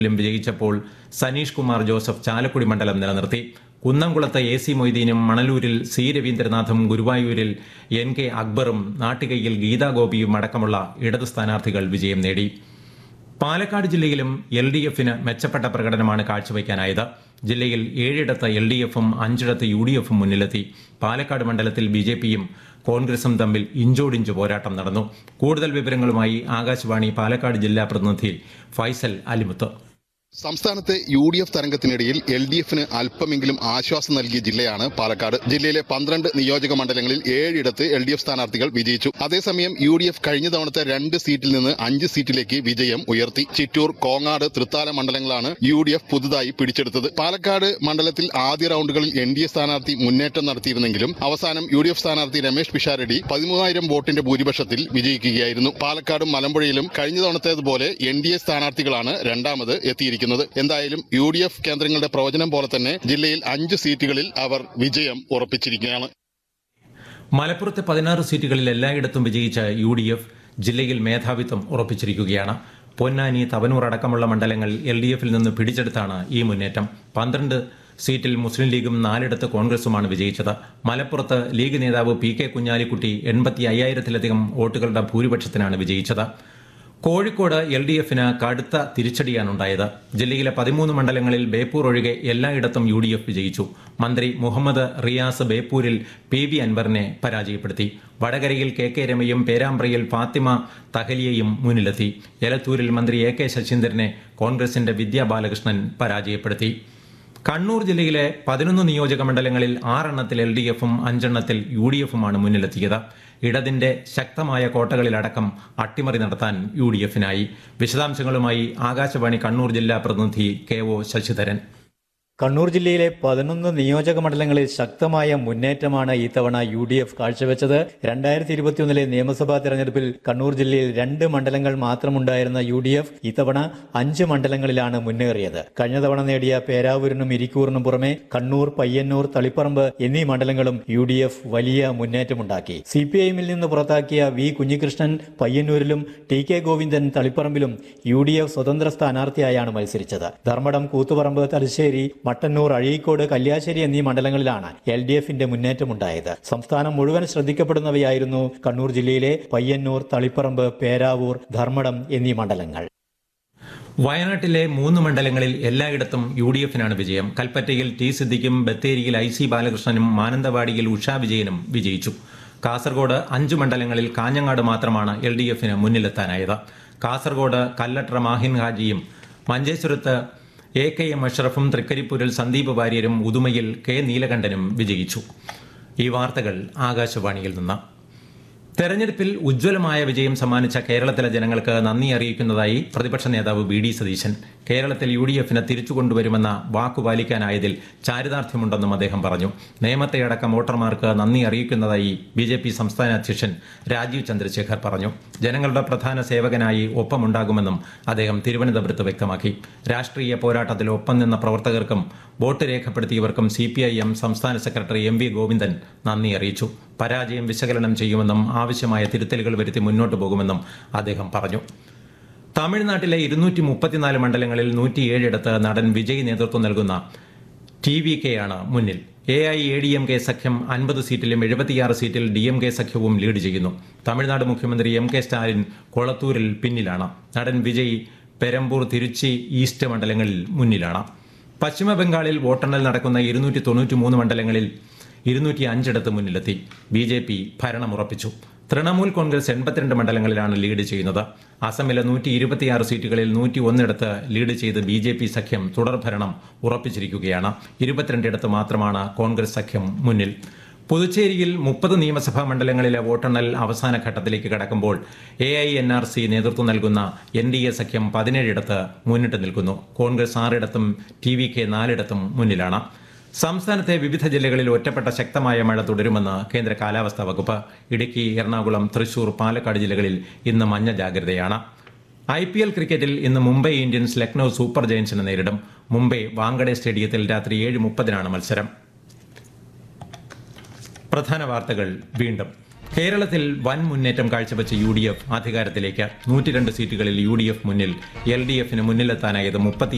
ലും വിജയിച്ചപ്പോൾ സനീഷ് കുമാർ ജോസഫ് ചാലക്കുടി മണ്ഡലം നിലനിർത്തി കുന്നംകുളത്ത് എ സി മൊയ്തീനും മണലൂരിൽ സി രവീന്ദ്രനാഥും ഗുരുവായൂരിൽ എൻ കെ അക്ബറും നാട്ടികയിൽ ഗീതാഗോപിയും അടക്കമുള്ള ഇടത് സ്ഥാനാർത്ഥികൾ വിജയം നേടി പാലക്കാട് ജില്ലയിലും എൽ ഡി എഫിന് മെച്ചപ്പെട്ട പ്രകടനമാണ് കാഴ്ചവെക്കാനായത് ജില്ലയിൽ ഏഴിടത്ത് എൽ ഡി എഫും അഞ്ചിടത്ത് യു ഡി എഫും മുന്നിലെത്തി പാലക്കാട് മണ്ഡലത്തിൽ ബി ജെ പിയും കോൺഗ്രസും തമ്മിൽ ഇഞ്ചോടിഞ്ച് പോരാട്ടം നടന്നു കൂടുതൽ വിവരങ്ങളുമായി ആകാശവാണി പാലക്കാട് ജില്ലാ പ്രതിനിധി ഫൈസൽ അലിമുത്ത് സംസ്ഥാനത്തെ യു ഡി എഫ് തരംഗത്തിനിടയിൽ എൽ ഡി എഫിന് അല്പമെങ്കിലും ആശ്വാസം നൽകിയ ജില്ലയാണ് പാലക്കാട് ജില്ലയിലെ പന്ത്രണ്ട് നിയോജക മണ്ഡലങ്ങളിൽ ഏഴിടത്ത് എൽ ഡി എഫ് സ്ഥാനാർത്ഥികൾ വിജയിച്ചു അതേസമയം യു ഡി എഫ് കഴിഞ്ഞ തവണത്തെ രണ്ട് സീറ്റിൽ നിന്ന് അഞ്ച് സീറ്റിലേക്ക് വിജയം ഉയർത്തി ചിറ്റൂർ കോങ്ങാട് തൃത്താല മണ്ഡലങ്ങളാണ് യു ഡി എഫ് പുതുതായി പിടിച്ചെടുത്തത് പാലക്കാട് മണ്ഡലത്തിൽ ആദ്യ റൗണ്ടുകളിൽ എൻ ഡി എ സ്ഥാനാർത്ഥി മുന്നേറ്റം നടത്തിയിരുന്നെങ്കിലും അവസാനം യു ഡി എഫ് സ്ഥാനാർത്ഥി രമേശ് പിഷാരടി പതിമൂവായിരം വോട്ടിന്റെ ഭൂരിപക്ഷത്തിൽ വിജയിക്കുകയായിരുന്നു പാലക്കാടും മലമ്പുഴയിലും കഴിഞ്ഞ തവണത്തേതുപോലെ എൻ ഡി എ സ്ഥാനാർത്ഥികളാണ് രണ്ടാമത് എത്തിയിരിക്കുന്നത് എന്തായാലും യു ഡി എഫ് കേന്ദ്രങ്ങളുടെ പ്രവചനം പോലെ തന്നെ ജില്ലയിൽ അഞ്ച് സീറ്റുകളിൽ അവർ വിജയം ഉറപ്പിച്ചിരിക്കുകയാണ് മലപ്പുറത്തെ പതിനാറ് സീറ്റുകളിൽ എല്ലായിടത്തും വിജയിച്ച യു ഡി എഫ് ജില്ലയിൽ മേധാവിത്വം ഉറപ്പിച്ചിരിക്കുകയാണ് പൊന്നാനി തവനൂർ അടക്കമുള്ള മണ്ഡലങ്ങൾ എൽ ഡി എഫിൽ നിന്ന് പിടിച്ചെടുത്താണ് ഈ മുന്നേറ്റം പന്ത്രണ്ട് സീറ്റിൽ മുസ്ലിം ലീഗും നാലിടത്ത് കോൺഗ്രസുമാണ് വിജയിച്ചത് മലപ്പുറത്ത് ലീഗ് നേതാവ് പി കെ കുഞ്ഞാലിക്കുട്ടി എൺപത്തി അയ്യായിരത്തിലധികം വോട്ടുകളുടെ ഭൂരിപക്ഷത്തിനാണ് വിജയിച്ചത് കോഴിക്കോട് എൽ ഡി എഫിന് കടുത്ത തിരിച്ചടിയാണുണ്ടായത് ജില്ലയിലെ പതിമൂന്ന് മണ്ഡലങ്ങളിൽ ബേപ്പൂർ ഒഴികെ എല്ലായിടത്തും യു ഡി എഫ് വിജയിച്ചു മന്ത്രി മുഹമ്മദ് റിയാസ് ബേപ്പൂരിൽ പി വി അൻവറിനെ പരാജയപ്പെടുത്തി വടകരയിൽ കെ കെ രമയും പേരാമ്പ്രയിൽ ഫാത്തിമ തഹലിയയും മുന്നിലെത്തി എലത്തൂരിൽ മന്ത്രി എ കെ ശശീന്ദ്രനെ കോൺഗ്രസിന്റെ വിദ്യാ ബാലകൃഷ്ണൻ പരാജയപ്പെടുത്തി കണ്ണൂർ ജില്ലയിലെ പതിനൊന്ന് നിയോജക മണ്ഡലങ്ങളിൽ ആറെണ്ണത്തിൽ എൽ ഡി എഫും അഞ്ചെണ്ണത്തിൽ യു ഡി എഫുമാണ് മുന്നിലെത്തിയത് ഇടതിന്റെ ശക്തമായ കോട്ടകളിലടക്കം അട്ടിമറി നടത്താൻ യു ഡി എഫിനായി വിശദാംശങ്ങളുമായി ആകാശവാണി കണ്ണൂർ ജില്ലാ പ്രതിനിധി കെ ഒ ശശിധരൻ കണ്ണൂർ ജില്ലയിലെ പതിനൊന്ന് നിയോജക മണ്ഡലങ്ങളിൽ ശക്തമായ മുന്നേറ്റമാണ് ഇത്തവണ യു ഡി എഫ് കാഴ്ചവെച്ചത് രണ്ടായിരത്തി ഇരുപത്തിയൊന്നിലെ നിയമസഭാ തെരഞ്ഞെടുപ്പിൽ കണ്ണൂർ ജില്ലയിൽ രണ്ട് മണ്ഡലങ്ങൾ മാത്രമുണ്ടായിരുന്ന യു ഡി എഫ് ഇത്തവണ അഞ്ച് മണ്ഡലങ്ങളിലാണ് മുന്നേറിയത് കഴിഞ്ഞ തവണ നേടിയ പേരാവൂരിനും ഇരിക്കൂറിനും പുറമെ കണ്ണൂർ പയ്യന്നൂർ തളിപ്പറമ്പ് എന്നീ മണ്ഡലങ്ങളും യു ഡി എഫ് വലിയ മുന്നേറ്റമുണ്ടാക്കി സി പി ഐഎമ്മിൽ നിന്ന് പുറത്താക്കിയ വി കുഞ്ഞികൃഷ്ണൻ പയ്യന്നൂരിലും ടി കെ ഗോവിന്ദൻ തളിപ്പറമ്പിലും യു ഡി എഫ് സ്വതന്ത്ര സ്ഥാനാർത്ഥിയായാണ് മത്സരിച്ചത് ധർമ്മടം കൂത്തുപറമ്പ് തലശ്ശേരി മട്ടന്നൂർ അഴീക്കോട് കല്യാശ്ശേരി എന്നീ മണ്ഡലങ്ങളിലാണ് എൽ ഡി എഫിന്റെ മുന്നേറ്റമുണ്ടായത് സംസ്ഥാനം മുഴുവൻ ശ്രദ്ധിക്കപ്പെടുന്നവയായിരുന്നു കണ്ണൂർ ജില്ലയിലെ പയ്യന്നൂർ തളിപ്പറമ്പ് പേരാവൂർ ധർമ്മടം എന്നീ മണ്ഡലങ്ങൾ വയനാട്ടിലെ മൂന്ന് മണ്ഡലങ്ങളിൽ എല്ലായിടത്തും യു ഡി എഫിനാണ് വിജയം കൽപ്പറ്റയിൽ ടി സിദ്ദിഖും ബത്തേരിയിൽ ഐ സി ബാലകൃഷ്ണനും മാനന്തവാടിയിൽ ഉഷാ വിജയനും വിജയിച്ചു കാസർഗോഡ് അഞ്ച് മണ്ഡലങ്ങളിൽ കാഞ്ഞങ്ങാട് മാത്രമാണ് എൽ ഡി എഫിന് മുന്നിലെത്താനായത് കാസർഗോഡ് കല്ലട്ര മാഹിൻ ഹാജിയും മഞ്ചേശ്വരത്ത് എ കെ എം അഷ്റഫും തൃക്കരിപ്പൂരിൽ സന്ദീപ് വാര്യരും ഉദുമയിൽ കെ നീലകണ്ഠനും വിജയിച്ചു ഈ വാർത്തകൾ ആകാശവാണിയിൽ നിന്ന് തെരഞ്ഞെടുപ്പിൽ ഉജ്ജ്വലമായ വിജയം സമ്മാനിച്ച കേരളത്തിലെ ജനങ്ങൾക്ക് നന്ദി അറിയിക്കുന്നതായി പ്രതിപക്ഷ നേതാവ് വി ഡി സതീശൻ കേരളത്തിൽ യു ഡി എഫിനെ തിരിച്ചു കൊണ്ടുവരുമെന്ന വാക്കു പാലിക്കാനായതിൽ ചാരിതാർത്ഥ്യമുണ്ടെന്നും അദ്ദേഹം പറഞ്ഞു നേമത്തെയടക്കം വോട്ടർമാർക്ക് നന്ദി അറിയിക്കുന്നതായി ബി ജെ പി സംസ്ഥാന അധ്യക്ഷൻ രാജീവ് ചന്ദ്രശേഖർ പറഞ്ഞു ജനങ്ങളുടെ പ്രധാന സേവകനായി ഒപ്പമുണ്ടാകുമെന്നും അദ്ദേഹം തിരുവനന്തപുരത്ത് വ്യക്തമാക്കി രാഷ്ട്രീയ പോരാട്ടത്തിൽ ഒപ്പം നിന്ന പ്രവർത്തകർക്കും വോട്ട് രേഖപ്പെടുത്തിയവർക്കും സി പി ഐ എം സംസ്ഥാന സെക്രട്ടറി എം വി ഗോവിന്ദൻ നന്ദി അറിയിച്ചു പരാജയം വിശകലനം ചെയ്യുമെന്നും ആവശ്യമായ തിരുത്തലുകൾ വരുത്തി മുന്നോട്ട് പോകുമെന്നും അദ്ദേഹം പറഞ്ഞു തമിഴ്നാട്ടിലെ ഇരുന്നൂറ്റി മുപ്പത്തിനാല് മണ്ഡലങ്ങളിൽ നൂറ്റിയേഴിടത്ത് നടൻ വിജയ് നേതൃത്വം നൽകുന്ന ടി വി കെ ആണ് മുന്നിൽ A I A D M K സഖ്യം അൻപത് സീറ്റിലും എഴുപത്തിയാറ് സീറ്റിൽ ഡി എം കെ സഖ്യവും ലീഡ് ചെയ്യുന്നു തമിഴ്നാട് മുഖ്യമന്ത്രി എം കെ സ്റ്റാലിൻ കൊളത്തൂരിൽ പിന്നിലാണ് നടൻ വിജയ് പെരമ്പൂർ തിരുച്ചി ഈസ്റ്റ് മണ്ഡലങ്ങളിൽ മുന്നിലാണ് പശ്ചിമ ബംഗാളിൽ വോട്ടെണ്ണൽ നടക്കുന്ന ഇരുന്നൂറ്റി തൊണ്ണൂറ്റി മൂന്ന് മണ്ഡലങ്ങളിൽ ഇരുന്നൂറ്റി അഞ്ചിടത്ത് മുന്നിലെത്തി ബി ജെ പി ഭരണമുറപ്പിച്ചു തൃണമൂൽ കോൺഗ്രസ് എൺപത്തിരണ്ട് മണ്ഡലങ്ങളിലാണ് ലീഡ് ചെയ്യുന്നത് അസമിലെ നൂറ്റി ഇരുപത്തിയാറ് സീറ്റുകളിൽ നൂറ്റി ഒന്നിടത്ത് ലീഡ് ചെയ്ത് ബി ജെ പി സഖ്യം തുടർഭരണം ഉറപ്പിച്ചിരിക്കുകയാണ് ഇരുപത്തിരണ്ടിടത്ത് മാത്രമാണ് കോൺഗ്രസ് സഖ്യം മുന്നിൽ പുതുച്ചേരിയിൽ മുപ്പത് നിയമസഭാ മണ്ഡലങ്ങളിലെ വോട്ടെണ്ണൽ അവസാന ഘട്ടത്തിലേക്ക് കടക്കുമ്പോൾ A I N R C നേതൃത്വം നൽകുന്ന എൻ ഡി എ സഖ്യം പതിനേഴിടത്ത് മുന്നിട്ട് നിൽക്കുന്നു കോൺഗ്രസ് ആറിടത്തും ടി വി കെ നാലിടത്തും മുന്നിലാണ് സംസ്ഥാനത്തെ വിവിധ ജില്ലകളിൽ ഒറ്റപ്പെട്ട ശക്തമായ മഴ തുടരുമെന്ന് കേന്ദ്ര കാലാവസ്ഥാ വകുപ്പ് ഇടുക്കി എറണാകുളം തൃശൂർ പാലക്കാട് ജില്ലകളിൽ ഇന്ന് മഞ്ഞ ജാഗ്രതയാണ് ഐ പി എൽ ക്രിക്കറ്റിൽ ഇന്ന് മുംബൈ ഇന്ത്യൻസ് ലക്നൌ സൂപ്പർ ജയൻസിനെ നേരിടും മുംബൈ വാങ്കഡെ സ്റ്റേഡിയത്തിൽ രാത്രി ഏഴ് മുപ്പതിനാണ് മത്സരം പ്രധാന വാർത്തകൾ വീണ്ടും കേരളത്തിൽ വൻ മുന്നേറ്റം കാഴ്ചവെച്ച യു ഡി എഫ് അധികാരത്തിലേക്ക് നൂറ്റിരണ്ട് സീറ്റുകളിൽ യു ഡി എഫ് മുന്നിൽ എൽ ഡി എഫിന് മുന്നിലെത്താനായത് മുപ്പത്തി